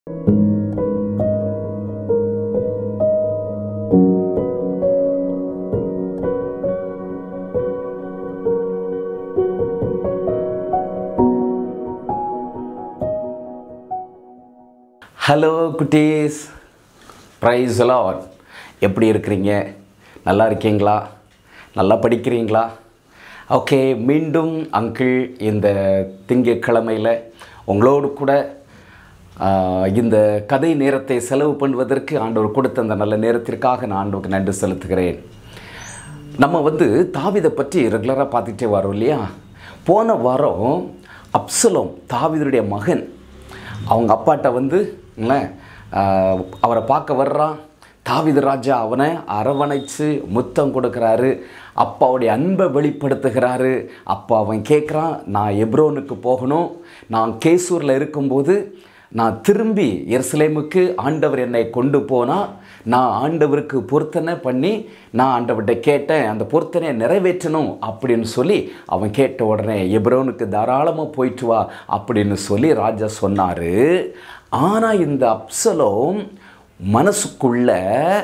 Hello குட்டீஸ் price lot எப்படி இருக்கிறீங்க நல்லா இருக்கீங்களா நல்லா படிக்கிறீங்களா ஓகே மீண்டும் அங்கிள் இந்த திங்கட்கிழமையில் உங்களோடு கூட ஆஹ், இந்த கதை நேரத்தை செலவு பண்ணுவதற்கு ஆண்டவர் கொடுத்த அந்த நல்ல நேரத்திற்காக நான் ஆண்டவருக்கு நன்றி செலுத்துகிறேன் நம்ம வந்து தாவிதை பற்றி ரெகுலராக பார்த்துக்கிட்டே வரோம் இல்லையா போன வாரம் அப்சலோம் தாவிதருடைய மகன் அவங்க அப்பாட்ட வந்து இல்ல, ஆஹ், அவரை பார்க்க வர்றான் தாவிது ராஜா அவனை அரவணைச்சு முத்தம் கொடுக்குறாரு அப்பாவுடைய அன்பை வெளிப்படுத்துகிறாரு அப்பா அவன் கேட்குறான் நான் எப்ரோனுக்கு போகணும் நான் கேசூரில் இருக்கும்போது நான் திரும்பி எருசலேமுக்கு ஆண்டவர் என்னை கொண்டு போனால் நான் ஆண்டவருக்கு பொருத்தனை பண்ணி நான் ஆண்டவர்கிட்ட கேட்டேன் அந்த பொருத்தனையை நிறைவேற்றணும் அப்படின்னு சொல்லி அவன் கேட்ட உடனே எப்ரோனுக்கு தாராளமாக போயிட்டு வா அப்படின்னு சொல்லி ராஜா சொன்னார் ஆனால் இந்த அப்சலோம் மனசுக்குள்ள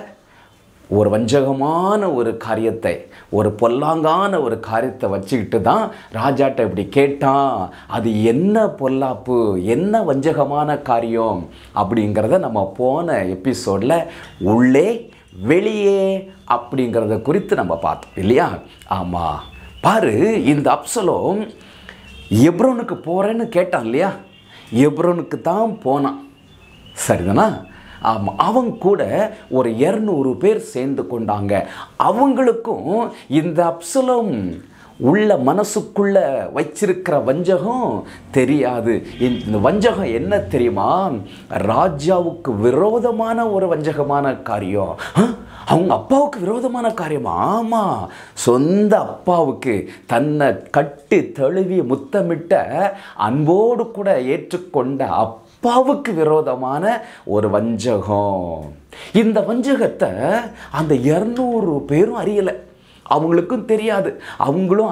ஒரு வஞ்சகமான ஒரு காரியத்தை ஒரு பொல்லாங்கான ஒரு காரியத்தை வச்சுக்கிட்டு தான் ராஜாட்ட இப்படி கேட்டான் அது என்ன பொல்லாப்பு என்ன வஞ்சகமான காரியம் அப்படிங்கிறத நம்ம போன எபிசோடில் உள்ளே வெளியே அப்படிங்கிறத குறித்து நம்ம பார்த்தோம் இல்லையா ஆமாம் பாரு இந்த அப்சலோம் எப்ரோனுக்கு போகிறேன்னு கேட்டான் இல்லையா எப்ரோனுக்கு தான் போனான் சரிதானா ஆமாம் அவங்க கூட ஒரு இரநூறு பேர் சேர்ந்து கொண்டாங்க அவங்களுக்கும் இந்த அப்சலம் உள்ள மனசுக்குள்ள வச்சிருக்கிற வஞ்சகம் தெரியாது இந்த வஞ்சகம் என்ன தெரியுமா ராஜாவுக்கு விரோதமான ஒரு வஞ்சகமான காரியம் ஆ? அவங்க அப்பாவுக்கு விரோதமான காரியமா ஆமாம் சொந்த அப்பாவுக்கு தன்னை கட்டி தழுவி முத்தமிட்ட அன்போடு கூட ஏற்றுக்கொண்ட அப்பாவுக்கு விரோதமான ஒரு வஞ்சகம் இந்த வஞ்சகத்தை அந்த இரநூறு பேரும் அறியலை அவங்களுக்கும் தெரியாது அவங்களும்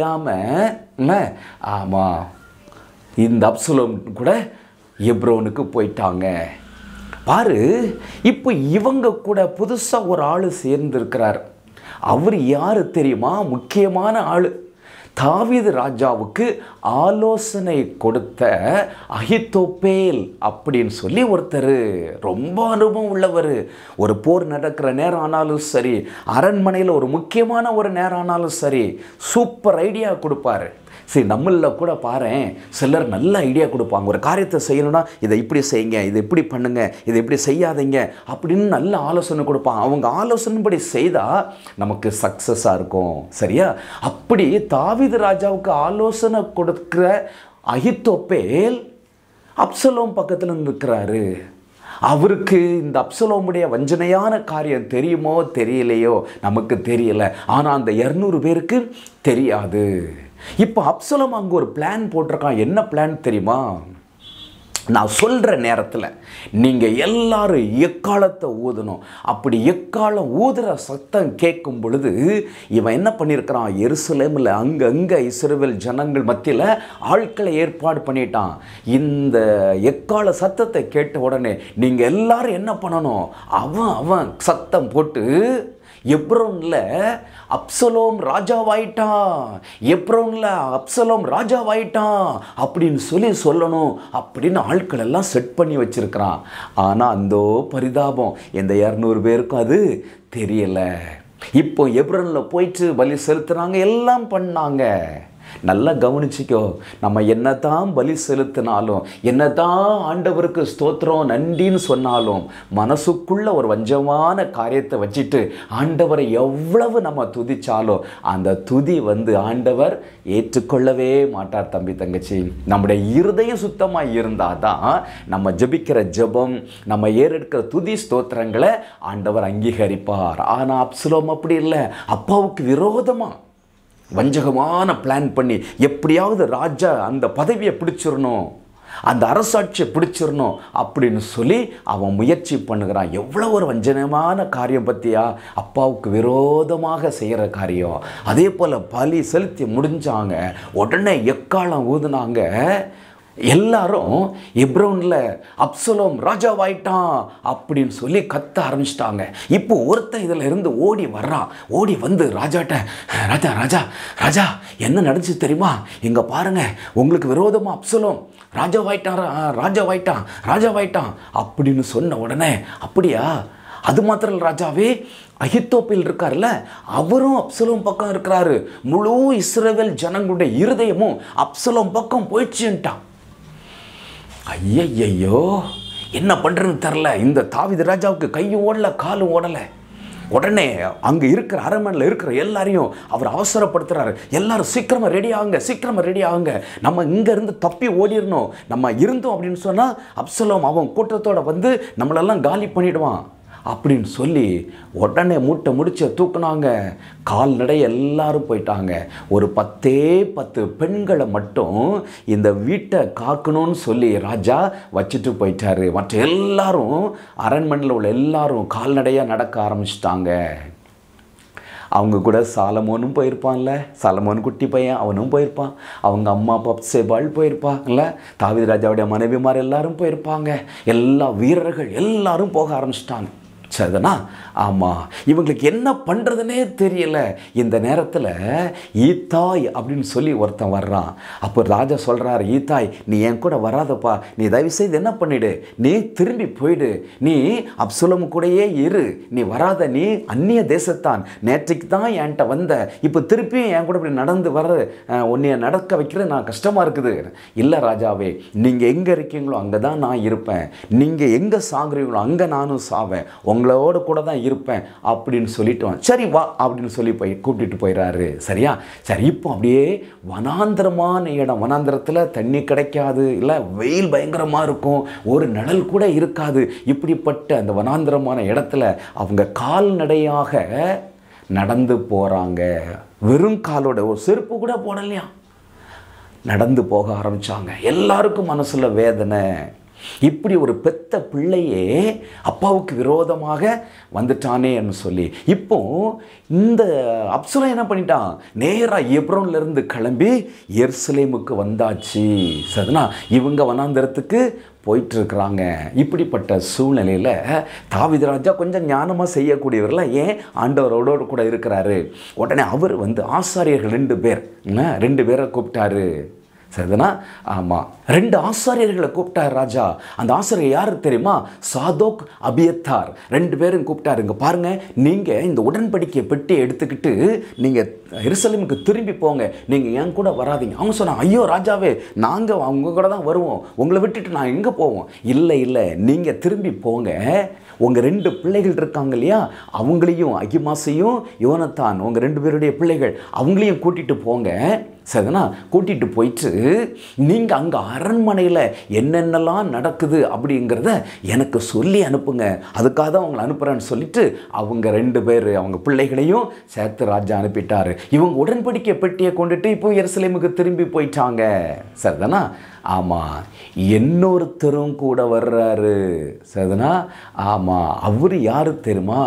அறியாமல் ஆமாம் இந்த அப்சுலம் கூட எப்ரோனுக்கு போயிட்டாங்க பாரு இப்போ இவங்க கூட புதுசாக ஒரு ஆள் சேர்ந்திருக்கிறார் அவர் யார் தெரியுமா முக்கியமான ஆள் தாவீது ராஜாவுக்கு ஆலோசனை கொடுத்த அஹித்தோப்பேல் அப்படின்னு சொல்லி ஒருத்தர் ரொம்ப அனுபவம் உள்ளவர் ஒரு போர் நடக்கிற நேரம் ஆனாலும் சரி அரண்மனையில் ஒரு முக்கியமான ஒரு நேரம் ஆனாலும் சரி சூப்பர் ஐடியா கொடுப்பாரு சரி நம்மளில் கூட பாரேன் சிலர் நல்ல ஐடியா கொடுப்பாங்க ஒரு காரியத்தை செய்யணும்னா இதை இப்படி செய்யுங்க இதை இப்படி பண்ணுங்க இதை இப்படி செய்யாதீங்க அப்படின்னு நல்ல ஆலோசனை கொடுப்பாங்க அவங்க ஆலோசனைப்படி செய்தால் நமக்கு சக்ஸஸாக இருக்கும் சரியா அப்படி தாவீது ராஜாவுக்கு ஆலோசனை கொடுக்குற அகித்தோப்பேல் அப்சலோம் பக்கத்தில் நிற்கிறாரு அவருக்கு இந்த அப்சலோமுடைய வஞ்சனையான காரியம் தெரியுமோ தெரியலையோ நமக்கு தெரியல ஆனால் அந்த இரநூறு பேருக்கு தெரியாது இப்போ அப்சலம் அங்கே ஒரு பிளான் போட்டிருக்கான் என்ன பிளான் தெரியுமா நான் சொல்கிற நேரத்தில் நீங்கள் எல்லாரும் எக்காலத்தை ஊதணும் அப்படி எக்காலம் ஊதுற சத்தம் கேட்கும் பொழுது இவன் என்ன பண்ணியிருக்கிறான் எருசலேமில் அங்கங்கே இஸ்ரவேல் ஜனங்கள் மத்தியில் ஆட்களை ஏற்பாடு பண்ணிட்டான் இந்த எக்கால சத்தத்தை கேட்ட உடனே நீங்கள் எல்லாரும் என்ன பண்ணணும் அவன் அவன் சத்தம் போட்டு எப்ரோனில் அப்சலோம் ராஜாவாயிட்டான் எப்ரோனில் அப்சலோம் ராஜாவாயிட்டான் அப்படின்னு சொல்லி சொல்லணும் அப்படின்னு ஆட்கள் எல்லாம் செட் பண்ணி வச்சிருக்கிறான் ஆனால் அந்தோ பரிதாபம் இந்த இரநூறு பேருக்கும் அது தெரியலை இப்போ எப்ரோனில் போயிட்டு பலி செலுத்துனாங்க எல்லாம் பண்ணாங்க நல்லா கவனிச்சிக்கோ நம்ம என்னதான் பலி செலுத்தினாலும் என்னதான் ஆண்டவருக்கு ஸ்தோத்திரம் நன்றின்னு சொன்னாலும் மனசுக்குள்ள ஒரு வஞ்சமான காரியத்தை வச்சுட்டு ஆண்டவரை எவ்வளவு நம்ம துதிச்சாலும் அந்த துதி வந்து ஆண்டவர் ஏற்றுக்கொள்ளவே மாட்டார் தம்பி தங்கச்சி நம்முடைய இருதயம் சுத்தமாக இருந்தால் தான் நம்ம ஜெபிக்கிற ஜெபம் நம்ம ஏறெடுக்கிற துதி ஸ்தோத்திரங்களை ஆண்டவர் அங்கீகரிப்பார் ஆனால் அப்சுலோம் அப்படி இல்லை அப்பாவுக்கு விரோதமாக வஞ்சகமான பிளான் பண்ணி எப்படியாவது ராஜா அந்த பதவியை பிடிச்சிடணும் அந்த அரசாட்சியை பிடிச்சிடணும் அப்படின்னு சொல்லி அவன் முயற்சி பண்ணுகிறான் எவ்வளோ ஒரு வஞ்சனமான காரியம் பற்றியா அப்பாவுக்கு விரோதமாக செய்கிற காரியம் அதே போல் பலி செலுத்தி முடிஞ்சாங்க உடனே எக்காலம் ஊதுனாங்க எல்லாரும் எப்ரோனில் அப்சலோம் ராஜாவாயிட்டான் அப்படின்னு சொல்லி கத்த ஆரம்பிச்சிட்டாங்க இப்போ ஒருத்தன் இதில் இருந்து ஓடி வர்றான் ஓடி வந்து ராஜாட்ட ராஜா ராஜா ராஜா என்ன நடந்துச்சு தெரியுமா இங்கே பாருங்க உங்களுக்கு விரோதமாக அப்சலோம் ராஜாவாயிட்டான் ரா- ராஜாவாயிட்டான் ராஜாவாயிட்டான் அப்படின்னு சொன்ன உடனே அப்படியா அது மாத்திரம் இல்ல ராஜாவே அகித்தோப்பில் இருக்கார்ல அவரும் அப்சலோம் பக்கம் இருக்கிறாரு முழு இஸ்ரவேல் ஜனங்களுடைய இருதயமும் அப்சலோம் பக்கம் போயிடுச்சுன்ட்டான் ஐயையோ என்ன பண்ணுறதுன்னு தெரில இந்த தாவித ராஜாவுக்கு கையும் ஓடல காலும் ஓடலை உடனே அங்கே இருக்கிற அரண்மனையில் இருக்கிற எல்லாரையும் அவர் அவசரப்படுத்துறாரு எல்லாரும் சீக்கிரமாக ரெடி ஆகுங்க சீக்கிரமாக ரெடி ஆகுங்க நம்ம இங்கேருந்து தப்பி ஓடிடணும் நம்ம இருந்தோம் அப்படின்னு சொன்னால் அப்சலோம் அவன் கூட்டத்தோட வந்து நம்மளெல்லாம் காலி பண்ணிடுவான் அப்படின்னு சொல்லி உடனே மூட்டை முடிச்ச தூக்குனாங்க கால்நடை எல்லாரும் போயிட்டாங்க ஒரு பத்தே பத்து பெண்களை மட்டும் இந்த வீட்டை காக்கணும்னு சொல்லி ராஜா வச்சுட்டு போயிட்டாரு மற்ற எல்லாரும் அரண்மனையில் உள்ள எல்லாரும் கால்நடையாக நடக்க ஆரம்பிச்சிட்டாங்க அவங்க கூட சாலமோனும் போயிருப்பான்ல சாலமோன் குட்டி பையன் அவனும் போயிருப்பான் அவங்க அம்மா அப்பா செபாள் போயிருப்பாங்கல்ல தாவீது ராஜாவுடைய மனைவிமார் எல்லாரும் போயிருப்பாங்க எல்லா வீரர்கள் எல்லாரும் போக ஆரம்பிச்சிட்டாங்க சரிதானா ஆமாம் இவங்களுக்கு என்ன பண்ணுறதுனே தெரியல இந்த நேரத்தில் ஈத்தாய் அப்படின்னு சொல்லி ஒருத்தன் வர்றான் அப்போ ராஜா சொல்கிறார் ஈத்தாய் நீ என் கூட வராதப்பா நீ தயவு செய்து என்ன பண்ணிடு நீ திரும்பி போயிடு நீ அப்சுலம் கூடயே இரு நீ வராத நீ அந்நிய தேசத்தான் நேற்றைக்கு தான் என்கிட்ட வந்த இப்போ திருப்பியும் என் கூட இப்படி நடந்து வர அஹ், உன்னைய நடக்க வைக்கிறது நான் கஷ்டமாக இருக்குது இல்லை ராஜாவே நீங்கள் எங்கே இருக்கீங்களோ அங்கே தான் நான் இருப்பேன் நீங்கள் எங்கே சாகுறீங்களோ அங்கே நானும் சாவேன் உங்களோட கூட தான் இருப்பேன் அப்படின்னு சொல்லிட்டு சரி வா அப்படின்னு சொல்லி போய் கூப்பிட்டுட்டு போயிடுறாரு சரியா சரி இப்போ அப்படியே வனாந்திரமான இடம் வனாந்திரத்தில் தண்ணி கிடைக்காது இல்லை வெயில் பயங்கரமாக இருக்கும் ஒரு நிழல் கூட இருக்காது இப்படிப்பட்ட அந்த வனாந்திரமான இடத்துல அவங்க கால்நடையாக நடந்து போகிறாங்க வெறும் காலோட ஒரு செருப்பு கூட போடலையா நடந்து போக ஆரம்பிச்சாங்க எல்லாருக்கும் மனசுல வேதனை இப்படி ஒரு பெத்த பிள்ளையே அப்பாவுக்கு விரோதமாக வந்துட்டானேன்னு சொல்லி இப்போ இந்த அப்சுலம் என்ன பண்ணிட்டான் நேராக எப்ரோன்ல இருந்து கிளம்பி எருசலேமுக்கு வந்தாச்சு சரினா இவங்க வனாந்திரத்துக்கு போயிட்டு இருக்கிறாங்க இப்படிப்பட்ட சூழ்நிலையில் தாவீது ராஜா கொஞ்சம் ஞானமாக செய்யக்கூடியவர்ல ஏன் ஆண்டவரோட கூட இருக்கிறாரு உடனே அவர் வந்து ஆசாரியர்கள் ரெண்டு பேர் என்ன, ரெண்டு பேரை கூப்பிட்டாரு சரிதானா ஆமாம் ரெண்டு ஆசாரியர்களை கூப்பிட்டார் ராஜா அந்த ஆசிரியர் யாரு தெரியுமா சாதோக் அபியத்தார் ரெண்டு பேரும் கூப்பிட்டாரு இங்க பாருங்க நீங்கள் இந்த உடன்படிக்கை பெட்டியை எடுத்துக்கிட்டு நீங்கள் எருசலேமுக்கு திரும்பி போங்க நீங்கள் என் கூட வராதீங்க அவங்க சொன்னாங்க ஐயோ ராஜாவே நாங்கள் அவங்க கூட தான் வருவோம் உங்களை விட்டுட்டு நான் எங்கே போவோம் இல்லை இல்லை நீங்கள் திரும்பி போங்க உங்கள் ரெண்டு பிள்ளைகள் இருக்காங்க இல்லையா அவங்களையும் அகிமாசையும் யோனத்தான் உங்கள் ரெண்டு பேருடைய பிள்ளைகள் அவங்களையும் கூட்டிகிட்டு போங்க சரிதானா கூட்டிகிட்டு போயிட்டு நீங்கள் அங்கே அரண்மனையில் என்னென்னலாம் நடக்குது அப்படிங்கிறத எனக்கு சொல்லி அனுப்புங்க அதுக்காக தான் அவங்களை அனுப்புகிறேன்னு சொல்லிட்டு அவங்க ரெண்டு பேர் அவங்க பிள்ளைகளையும் சேர்த்து ராஜா அனுப்பிட்டாரு இவங்க உடன்படிக்கை பெட்டியை கொண்டுட்டு இப்போ எருசலேமுக்கு திரும்பி போயிட்டாங்க சரிதானா ஆமாம் இன்னொருத்தரும் கூட வர்றாரு சரிதானா ஆமாம் அவர் யாரு தெரியுமா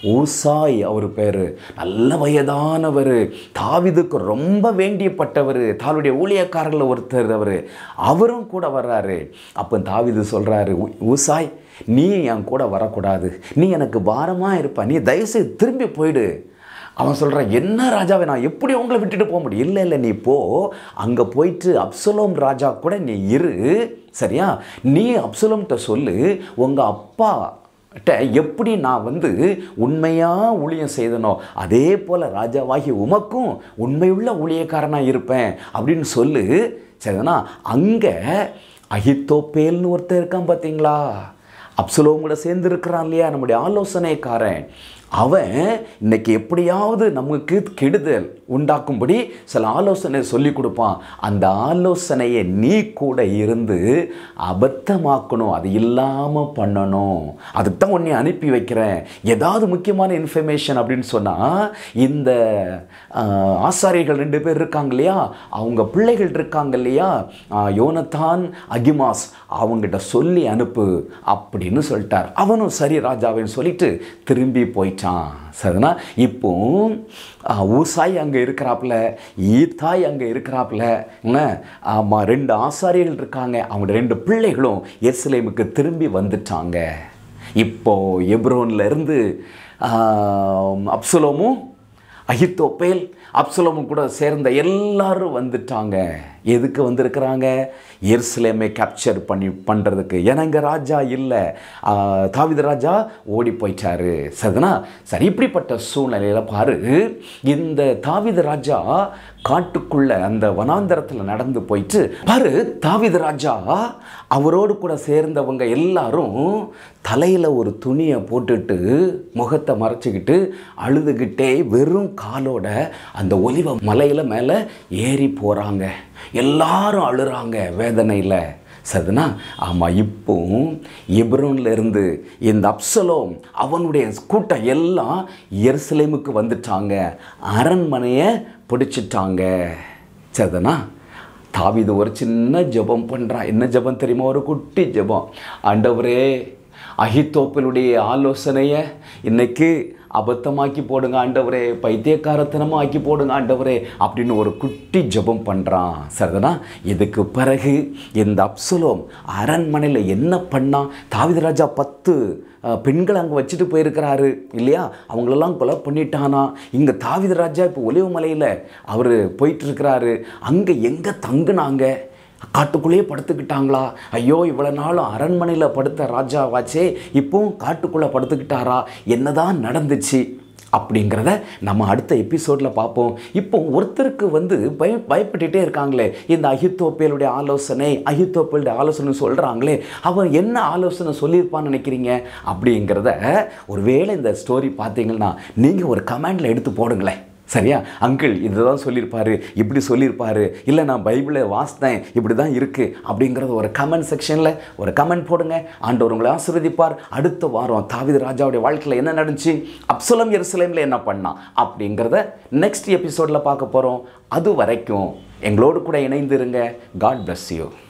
ஊசாய் அவர் பேர் நல்ல வயதானவர் தாவிதுக்கு ரொம்ப வேண்டியப்பட்டவர் தாளுடைய ஊழியக்காரர்களில் ஒருத்தர் அவர் அவரும் கூட வர்றாரு அப்போ தாவிது சொல்கிறாரு ஊசாய் நீ என் கூட வரக்கூடாது நீ எனக்கு பாரமாக இருப்ப நீ தயவுசெய்து திரும்பி போயிடு அவன் சொல்கிறான் என்ன ராஜாவை நான் எப்படி உங்களை விட்டுட்டு போக முடியும் இல்லை இல்லை நீ போ அங்கே போயிட்டு அப்சலோம் ராஜா கூட நீ இரு சரியா நீ அப்சலோம்கிட்ட சொல்லு உங்கள் அப்பா ட்ட எப்படி நான் வந்து உண்மையாக ஊழியம் செய்தனோ அதே போல் ராஜாவாகி உமக்கும் உண்மையுள்ள ஊழியக்காரனாக இருப்பேன் அப்படின்னு சொல்லு சரிதானா அங்கே அகித்தோப்பேல்னு ஒருத்தர் இருக்கான் பார்த்தீங்களா அப்சலோம் கூட சேர்ந்து இருக்கிறான் இல்லையா நம்முடைய ஆலோசனைக்காரன் அவன் இன்னைக்கு எப்படியாவது நமக்கு கெடுதல் உண்டாக்கும்படி சில ஆலோசனை சொல்லி கொடுப்பான் அந்த ஆலோசனையை நீ கூட இருந்து அபத்தமாக்கணும் அது இல்லாமல் பண்ணணும் அதுக்கு தான் உன்னை அனுப்பி வைக்கிறேன் ஏதாவது முக்கியமான இன்ஃபர்மேஷன் அப்படின்னு சொன்னால் இந்த ஆஹ், ஆசாரியர்கள் ரெண்டு பேர் இருக்காங்க இல்லையா அவங்க பிள்ளைகள் இருக்காங்க இல்லையா ஆஹ், யோனத்தான் அகிமாஸ் அவங்ககிட்ட சொல்லி அனுப்பு அப்படின்னு சொல்லிட்டார் அவனும் சரி ராஜாவேன்னு சொல்லிட்டு திரும்பி போயிட்டான் போயிட்டான் சரினா இப்போ ஆ, ஊசாய் அங்கே இருக்கிறாப்புல ஈத்தாய் அங்கே இருக்கிறாப்புல என்ன ஆமாம் ரெண்டு ஆசாரியர்கள் இருக்காங்க அவங்க ரெண்டு பிள்ளைகளும் எருசலேமுக்கு திரும்பி வந்துட்டாங்க இப்போ எப்ரோன்ல இருந்து ஆம், அப்சலோமும் அகித்தோப்பேல் அப்சலோமும் கூட சேர்ந்த எல்லாரும் வந்துட்டாங்க எதுக்கு வந்திருக்கிறாங்க எருசலேமை கேப்சர் பண்ணி பண்ணுறதுக்கு எனக்கு ராஜா இல்லை தாவித ராஜா ஓடி போயிட்டாரு சரிதானா சரி இப்படிப்பட்ட சூழ்நிலையில் பாரு இந்த தாவித ராஜா காட்டுக்குள்ள அந்த வனாந்தரத்தில் நடந்து போயிட்டு பாரு தாவித ராஜா அவரோடு கூட சேர்ந்தவங்க எல்லாரும் தலையில் ஒரு துணியை போட்டுட்டு முகத்தை மறைச்சிக்கிட்டு அழுதுகிட்டே வெறும் காலோட அந்த ஒலிவ மலையில் மேலே ஏறி போகிறாங்க எல்லாரும் அழுறாங்க வேதனையில் சரிதுனா ஆமாம் இப்போ எப்ரோன்ல இருந்து இந்த அப்சலோம் அவனுடைய கூட்டம் எல்லாம் எருசலேமுக்கு வந்துட்டாங்க அரண்மனையை பிடிச்சிட்டாங்க சரிதானா தாவிது ஒரு சின்ன ஜெபம் பண்ணுறான் என்ன ஜெபம் தெரியுமா ஒரு குட்டி ஜெபம் ஆண்டவரே அகித்தோப்பலுடைய ஆலோசனையை இன்னைக்கு அபத்தமாக்கி போடுங்க ஆண்டவரே பைத்தியக்காரத்தனமாக ஆக்கி போடுங்க ஆண்டவரே அப்படின்னு ஒரு குட்டி ஜெபம் பண்ணுறான் சரிதானா இதுக்கு பிறகு இந்த அப்சலோம் அரண்மனையில் என்ன பண்ணான் தாவித ராஜா பத்து அஹ், பெண்களை அங்கே வச்சுட்டு போயிருக்கிறாரு இல்லையா அவங்களெல்லாம் கொலை பண்ணிட்டானா இங்கே தாவித ராஜா இப்போ ஒலிவு மலையில் அவர் போயிட்டு இருக்கிறாரு அங்கே எங்கே தங்குனாங்க காட்டுக்குள்ளேயே படுத்துக்கிட்டாங்களா ஐயோ இவ்வளோ நாளும் அரண்மனையில் படுத்த ராஜாவாச்சே இப்போவும் காட்டுக்குள்ளே படுத்துக்கிட்டாரா என்னதான் நடந்துச்சு அப்படிங்கிறத நம்ம அடுத்த எபிசோடில் பார்ப்போம் இப்போ ஒருத்தருக்கு வந்து பய பயப்பட்டுட்டே இருக்காங்களே இந்த அகித்தோப்பேலுடைய ஆலோசனை அகித்தோப்பேலுடைய ஆலோசனை சொல்கிறாங்களே அவன் என்ன ஆலோசனை சொல்லியிருப்பான்னு நினைக்கிறீங்க அப்படிங்கிறத ஒருவேளை இந்த ஸ்டோரி பார்த்தீங்கன்னா நீங்கள் ஒரு கமெண்டில் எடுத்து போடுங்களேன் சரியா அங்கிள் இதுதான் சொல்லியிருப்பாரு இப்படி சொல்லியிருப்பாரு இல்லை நான் பைபிளை வாசித்தேன் இப்படி தான் இருக்குது அப்படிங்கிறத ஒரு கமெண்ட் செக்ஷனில் ஒரு கமெண்ட் போடுங்க ஆண்டவர் உங்களை ஆசீர்வதிப்பார் அடுத்த வாரம் தாவீது ராஜாவுடைய வாழ்க்கையில் என்ன நடந்துச்சு அப்சலம் எருசலேமில் என்ன பண்ணான் அப்படிங்கிறத நெக்ஸ்ட் எபிசோடில் பார்க்க போகிறோம் அது வரைக்கும் எங்களோடு கூட இணைந்திருங்க காட் bless யூ